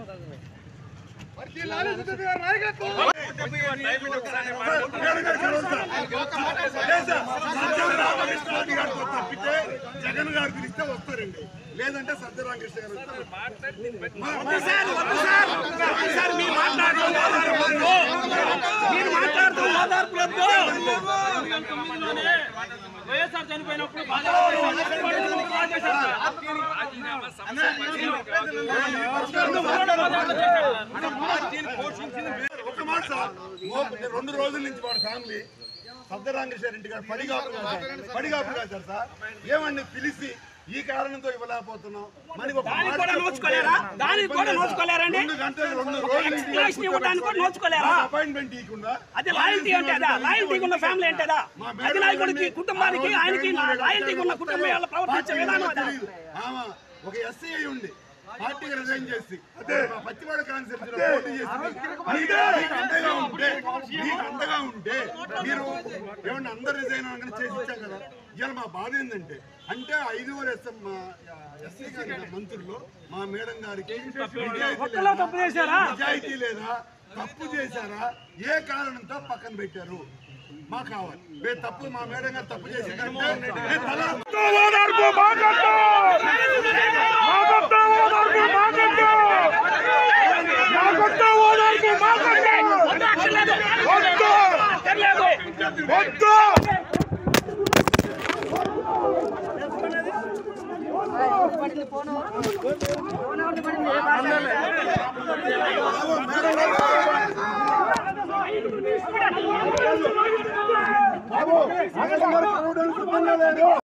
రామకృష్ణారెడ్డి గారితో తప్పితే జగన్ గారు పిలిస్తే వస్తారండి లేదంటే సత్య రామకృష్ణ గారు వస్తారు మీరు మాట్లాడుతూ ఓదార్పులొద్దు వైఎస్ఆర్ చనిపోయినప్పుడు బాధ ఒక మాట సార్ మో- రెండు రోజుల నుంచి వాడు ఫ్యామిలీ సద్దరామకృష్ణ రెడ్డి గారు పడిగాపు కాశారు పడిగాపు కాశారు సార్ ఏమండి పిలిచి ఈ కారణంతో ఇవ్వలేకపోతున్నాం మనకి ఒక దానికి మాట కూడా చెప్పుకుంటే నోచుకోలేరా? దానికి కూడా ఇబ్బంది లేదు. నోచుకోలేరండి? రెండు గంటలు రెండు రోజుల నుంచి ఎక్స్ప్లెనేషన్ ఇవ్వడానికి కూడా నోచుకోలేరా? అపాయింట్మెంట్ ఇవ్వకుండా అది లాయల్టీ అంటే అదా లాయల్టీ ఉన్న ఫ్యామిలీ అంటే అదా అధినాయకుడికి కుటుంబానికి ఆయనకి లాయల్టీ ఉన్న కుటుంబం వాళ్ళ ప్రవర్తించే విధానం అదా తెలియదు. ఆమె ఒక ఎస్సీ అయి ఉండి పార్టీకి రిజైన్ చేసి పచ్చివాడ కాన్సెప్ట్ పోటీ చేసి మీకు మీకు అండగా ఉంటే మీకు అండగా ఉంటే మీరు ఏమన్నా అందరు రిజైన్ అనగానే చేసి ఇచ్చాం కదా ఇవాళ మా బాధ ఏంటంటే అంటే ఐదుగురు ఎస్ఎం మా ఎస్సీ గారి మంత్రులు మా మేడం గారికి నిజాయితీ లేదా? నిజాయితీ లేదా తప్పు చేశారా ఏ కారణంతో పక్కన పెట్టారు మా కావాలి మేము తప్పు మా మేడం గారు తప్పు చేసిందంటే మేము తల ఓదార్పు మాకట్టు మాకట్టు ఓదార్పు మాకట్టు మాకట్టు ఓదార్పు మాకట్టు వద్దు వద్దు బాబు మేడం గారు